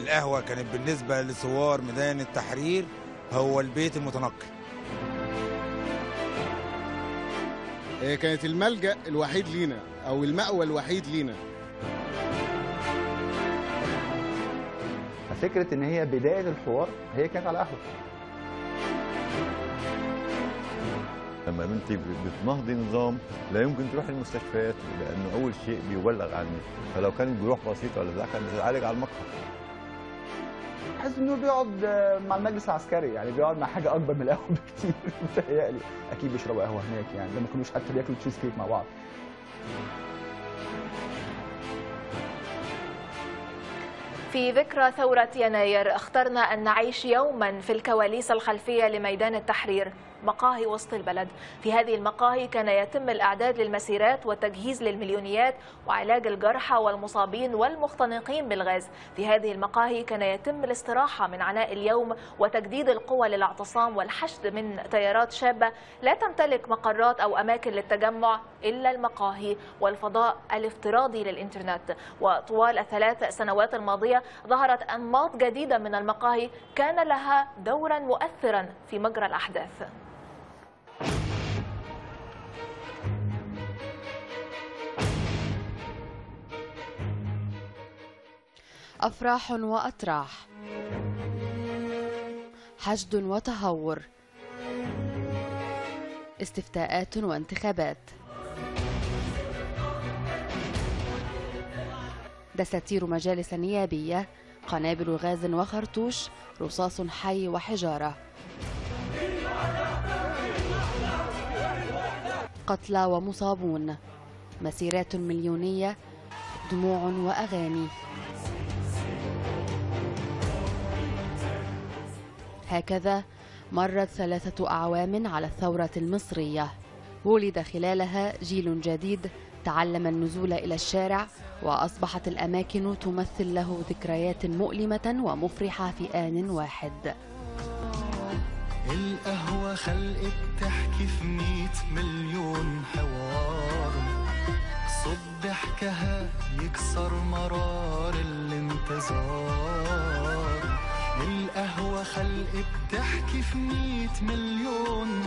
القهوة كانت بالنسبة لثوار ميدان التحرير هو البيت المتنقل هي كانت الملجأ الوحيد لينا أو المأوى الوحيد لينا فكره ان هي بدايه الحوار هي كانت على قهوه لما انت بتنهضي نظام لا يمكن تروح المستشفيات لانه اول شيء بيبلغ عنك فلو كانت جروح بسيطه ولا بتاع كانت بتتعالج على المقهى بحس انه بيقعد آه، مع المجلس العسكري يعني بيقعد مع حاجه اكبر من القهوه بكتير متهيألي اكيد بيشربوا قهوه هناك يعني لما كانوش حتى بياكلوا تشيز كيك مع بعض في ذكرى ثورة يناير اخترنا أن نعيش يوما في الكواليس الخلفية لميدان التحرير مقاهي وسط البلد في هذه المقاهي كان يتم الإعداد للمسيرات والتجهيز للمليونيات وعلاج الجرحى والمصابين والمختنقين بالغاز في هذه المقاهي كان يتم الاستراحة من عناء اليوم وتجديد القوى للاعتصام والحشد من تيارات شابة لا تمتلك مقرات أو أماكن للتجمع إلا المقاهي والفضاء الافتراضي للإنترنت وطوال الثلاث سنوات الماضية ظهرت أنماط جديدة من المقاهي كان لها دورا مؤثرا في مجرى الأحداث أفراح وأتراح حشد وتهور استفتاءات وانتخابات دساتير مجالس نيابية قنابل غاز وخرطوش رصاص حي وحجارة قتلى ومصابون مسيرات مليونية دموع وأغاني هكذا مرت ثلاثة أعوام على الثورة المصرية ولد خلالها جيل جديد تعلم النزول إلى الشارع وأصبحت الأماكن تمثل له ذكريات مؤلمة ومفرحة في آن واحد القهوة خلقت تحكي في مية مليون حوار صوت ضحكها يكسر مرار الانتظار القهوة خلقت تحكي في مية مليون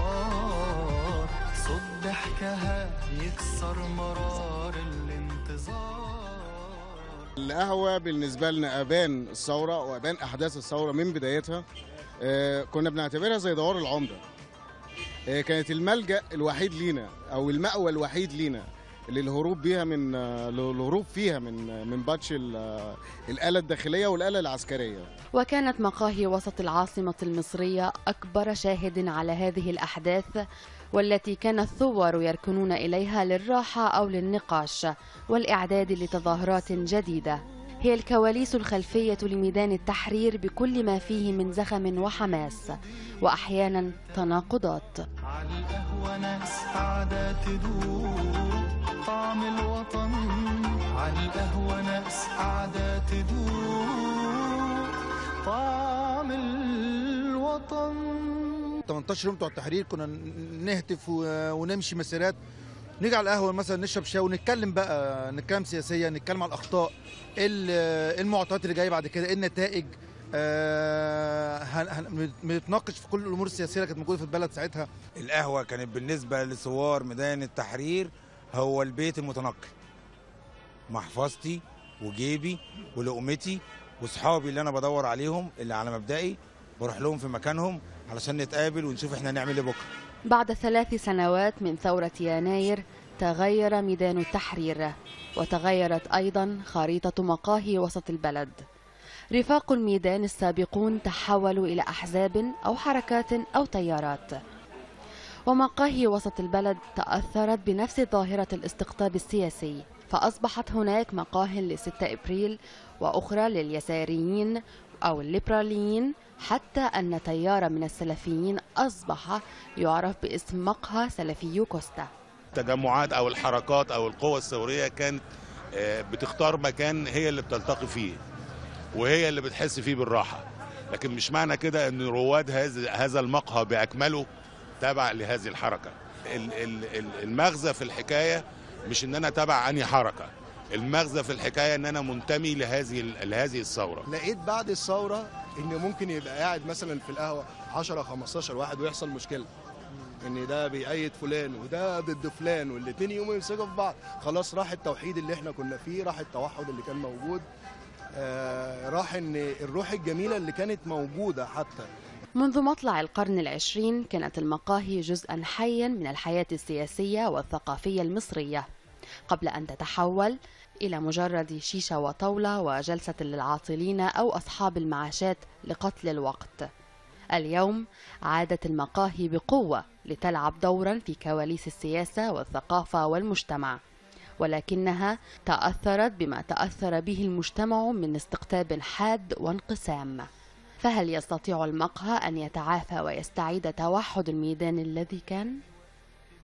حوار صوت ضحكها يكسر مرار الانتظار القهوة بالنسبة لنا أبان الثورة وأبان أحداث الثورة من بدايتها آه، كنا بنعتبرها زي دوار العمدة آه، كانت الملجأ الوحيد لينا أو المأوى الوحيد لينا للهروب بيها من آه، للهروب فيها من من باتش ال- آه، الآلة الداخلية والآلة العسكرية وكانت مقاهي وسط العاصمة المصرية أكبر شاهد على هذه الأحداث والتي كان الثوار يركنون إليها للراحة أو للنقاش والإعداد لتظاهرات جديدة هي الكواليس الخلفية لميدان التحرير بكل ما فيه من زخم وحماس وأحيانا تناقضات على القهوة ناس قاعدة تدوق طعم الوطن على القهوة ناس قاعدة تدوق طعم الوطن 18 يوم بتوع التحرير كنا نهتف و- ونمشي مسيرات نيجي على القهوه مثلا نشرب شاي ونتكلم بقى نتكلم سياسيا نتكلم على الاخطاء ايه ال- إيه المعطيات اللي جايه بعد كده ايه النتائج آه، هن- هن- بنتناقش في كل الامور السياسيه اللي كانت موجوده في البلد ساعتها القهوه كانت بالنسبه لثوار ميدان التحرير هو البيت المتنقل محفظتي وجيبي ولقمتي واصحابي اللي انا بدور عليهم اللي على مبدئي بروح لهم في مكانهم علشان نتقابل ونشوف احنا هنعمل ايه بكره بعد ثلاث سنوات من ثورة يناير تغير ميدان التحرير وتغيرت أيضا خريطة مقاهي وسط البلد رفاق الميدان السابقون تحولوا إلى أحزاب أو حركات أو تيارات ومقاهي وسط البلد تأثرت بنفس ظاهرة الاستقطاب السياسي فأصبحت هناك مقاهي لستة إبريل وأخرى لليساريين أو الليبراليين حتى أن تيار من السلفيين أصبح يعرف باسم مقهى سلفي كوستا التجمعات او الحركات او القوى الثوريه كانت آه، بتختار مكان هي اللي بتلتقي فيه وهي اللي بتحس فيه بالراحه لكن مش معنى كده ان رواد هذا هذا المقهى باكمله تابع لهذه الحركه ال- ال- ال- المغزى في الحكايه مش ان انا تابع انهي حركه المغزى في الحكايه ان انا منتمي لهذه لهذه الثوره لقيت بعد الثوره ان ممكن يبقى قاعد مثلا في القهوه 10 15 واحد ويحصل مشكله ان ده بيأيد فلان وده ضد فلان والاثنين يقوموا يمسكوا في بعض خلاص راح التوحيد اللي احنا كنا فيه راح التوحد اللي كان موجود آه راح ان الروح الجميله اللي كانت موجوده حتى منذ مطلع القرن العشرين كانت المقاهي جزءا حيا من الحياة السياسية والثقافية المصرية قبل أن تتحول إلى مجرد شيشة وطاولة وجلسة للعاطلين أو أصحاب المعاشات لقتل الوقت اليوم عادت المقاهي بقوة لتلعب دورا في كواليس السياسة والثقافة والمجتمع ولكنها تأثرت بما تأثر به المجتمع من استقطاب حاد وانقسام فهل يستطيع المقهى أن يتعافى ويستعيد توحد الميدان الذي كان؟